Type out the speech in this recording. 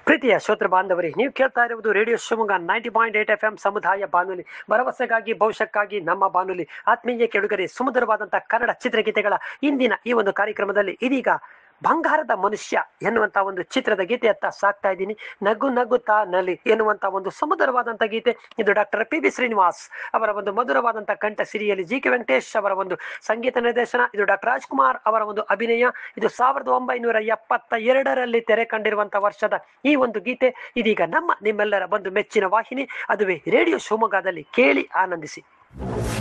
ಪ್ರೀತಿಯ ಶ್ರೋತೃ ಬಾಂಧವರಿ ನೀವು ಕೇಳ್ತಾ ಇರುವುದು radio Shivamogga ninety point eight F M ಸಮುದಾಯ ಬಾನುಲಿ ಭರವಸೆಗಾಗಿ ಭವಿಷ್ಯಕ್ಕಾಗಿ ನಮ್ಮ ಬಾನುಲಿ ಆತ್ಮೀಯ ಕೆಡುಗರೆ ಸುಮಧುರವಾದಂತಹ ಕನ್ನಡ ಚಿತ್ರಗೀತೆಗಳ ಇಂದಿನ ಈ ಒಂದು ಕಾರ್ಯಕ್ರಮದಲ್ಲಿ ಇದೀಗ ಬಂಗಾರದ ಮನುಷ್ಯ ಎನ್ನುವಂತ ಒಂದು ಚಿತ್ರದ ಗೀತೆಯತ್ತ ಸಾಕ್ತಾ ಇದ್ದೀನಿ ನಗು ನಗುತ್ತಾ ನಲಿ ಎನ್ನುವಂತ ಒಂದು ಸುಮಧುರವಾದಂತ ಗೀತೆ ಇದು ಡಾಕ್ಟರ್ ಪಿ ಬಿ ಶ್ರೀನಿವಾಸ್ ಅವರ ಒಂದು ಮಧುರವಾದಂತ ಕಂಠ ಸಿರಿಯಲ್ಲಿ ಜಿ ಕೆ ವೆಂಕಟೇಶ್ ಅವರ ಒಂದು ಸಂಗೀತ ನಿರ್ದೇಶನ ಇದು ಡಾಕ್ಟರ್ ರಾಜ್ಕುಮಾರ್ ಅವರ ಒಂದು ಅಭಿನಯ ಇದು ಸಾವಿರದ ಒಂಬೈನೂರ ಎಪ್ಪತ್ತ ಎರಡರಲ್ಲಿ ತೆರೆ ಕಂಡಿರುವಂತಹ ವರ್ಷದ ಈ ಒಂದು ಗೀತೆ ಇದೀಗ ನಮ್ಮ ನಿಮ್ಮೆಲ್ಲರ ಒಂದು ಮೆಚ್ಚಿನ ವಾಹಿನಿ ಅದುವೇ ರೇಡಿಯೋ ಶಿವಮೊಗ್ಗದಲ್ಲಿ ಕೇಳಿ ಆನಂದಿಸಿ